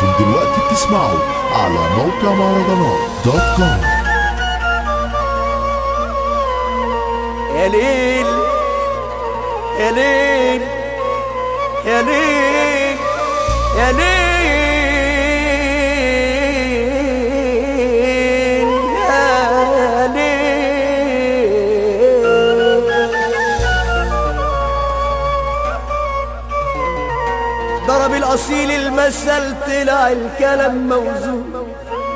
انتم دلوقتي بتسمعوا على موقع مهرجانات دوت كوم يا ليل يا ليل يا ليل يا ليل يا ليل ضرب الأصيل المثل طلع الكلام موزون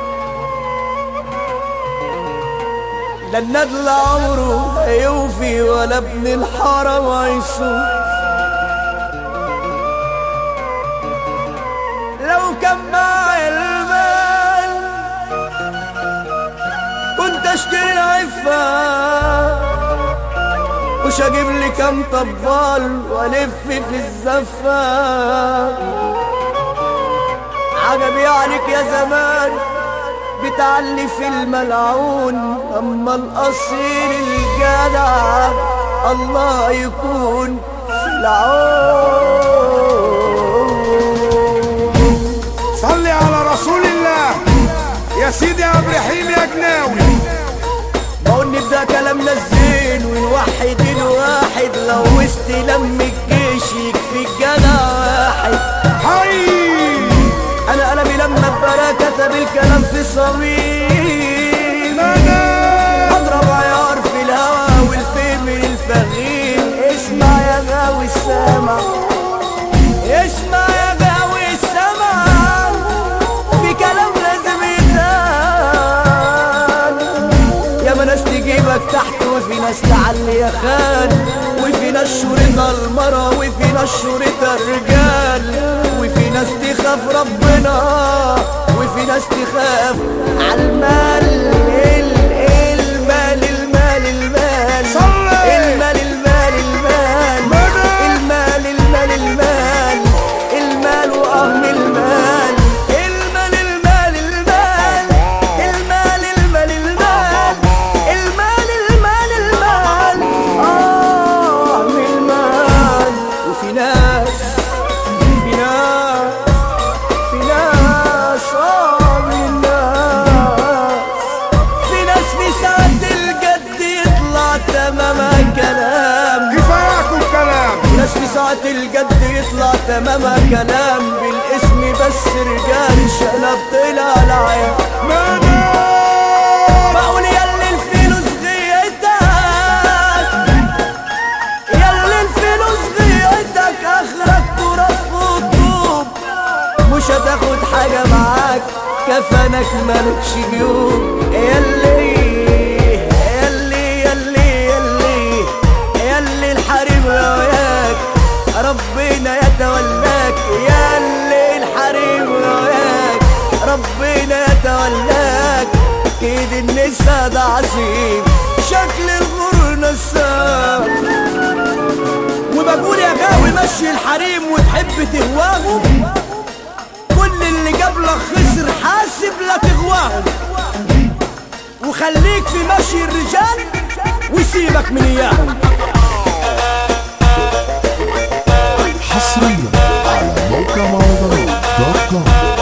لا الندل عمره هيوفي ولا ابن الحرم هيصوم لو كان معي المال كنت اشتري العفة وش اجيب لي كام طبال والف في الزفة عجبي عليك يا زمان بتعلي في الملعون اما الاصيل الجدع الله يكون في العون صلي على رسول الله يا سيدي يا ابراهيم يا جناوي بقول نبدا كلامنا الزين ونوحد الواحد لو استلم الجيش يكفي الجدع واحد حي انا قلمي لما اتبرى كتب الكلام في صميم مدى اضرب عيار في الهوا والفهم من الفغيم اسمع يا غاوي السمع اسمع يا غاوي السمع في كلام لازم يتقال يا ما ناس تجيبك تحت وفي ناس تعلي يا خان وفي ناس شورتها المرا وفي ناس شورتها الرجال وفي ناس تخاف ربنا وفي ناس تخاف عالمال ال- المال المال المال صلي. المال المال المال مدى. المال المال المال المال وأهم المال المال المال المال المال المال المال المال المال المال آه من المال وفي ناس في ناس في ناس آه من ناس في ناس في ساعة الجد يطلع تمام كلام كفاياكم كلام ناس في ساعة الجد يطلع تمام كلام بالاسم بس رجال الشنب طلع العيال مدى بقول ياللي الفلوس غيتك ياللي الفلوس غيتك اخرك ترف وطوب مش هتاخد حاجة معاك كفنك مالكش جيوب ياللي ياللي ياللي ياللي ياللي الحريم غواياك ربنا يتولاك ياللي الحريم غواياك ربنا يتولاك كيد النساء ده عظيم شكل الغرور نساك وبقول يا غاوي مشي الحريم وتحب تهواهم كل اللي جابلك خسر حاسب لا تغواهم وخليك في مشي الرجال وسيبك من اياهم حصريا على موقع مهرجانات دوت كوم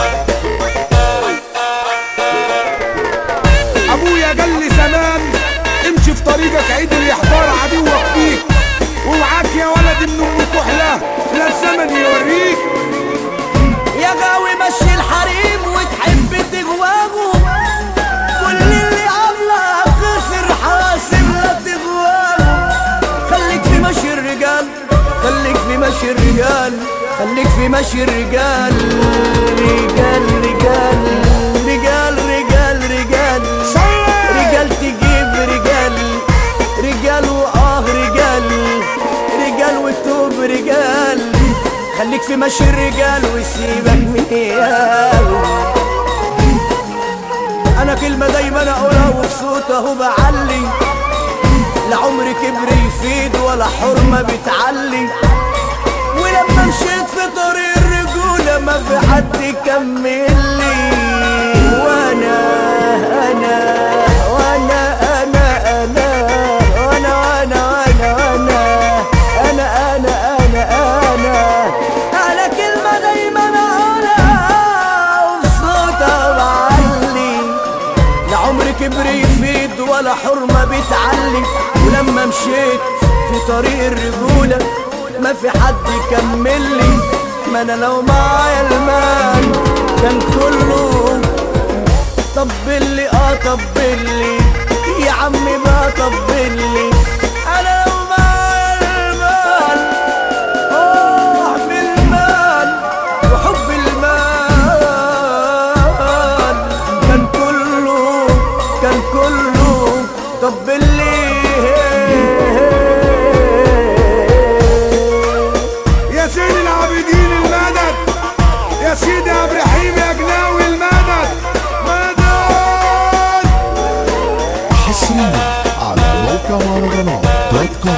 ابويا قال لي زمان امشي في طريقك عيد اللي يحضر عدوك فيك ومعاك يا ولد من ام كحله لا الزمن يوريك يا غاوي مشي الحريم وتحب تغواهم كل اللي عاملك خسر حاسب لا تغواهم خليك في مشي الرجال خليك في مشي الرجال خليك في مشي الرجال رجال رجال رجال رجال رجال صلي رجال تجيب رجال رجال واه رجال رجال وتوب رجال خليك في مشي الرجال وسيبك من اياه انا كلمة دايما اقولها وبصوت اهو بعلي لا عمر كبر يفيد ولا حرمة بتعلي ولما مشيت في طريق الرجولة ما في حد يكمل لي وانا انا وانا انا انا وانا وانا وانا وانا انا انا انا انا انا كلمة دايما اقولها ولا حرمة بتعلي ولما مشيت في طريق الرجولة ما في حد يكمل لي ما انا لو معايا المال كان كله طبل لي اه طبل لي يا عمي بقى طبل لي انا لو معايا المال اه بالمال وحب المال كان كله كان كله طبل لي يا سيد العابدين المدد يا سيدي عبد الرحيم يا جناوي المدد مدد حصريا على موقع مهرجانات دوت كوم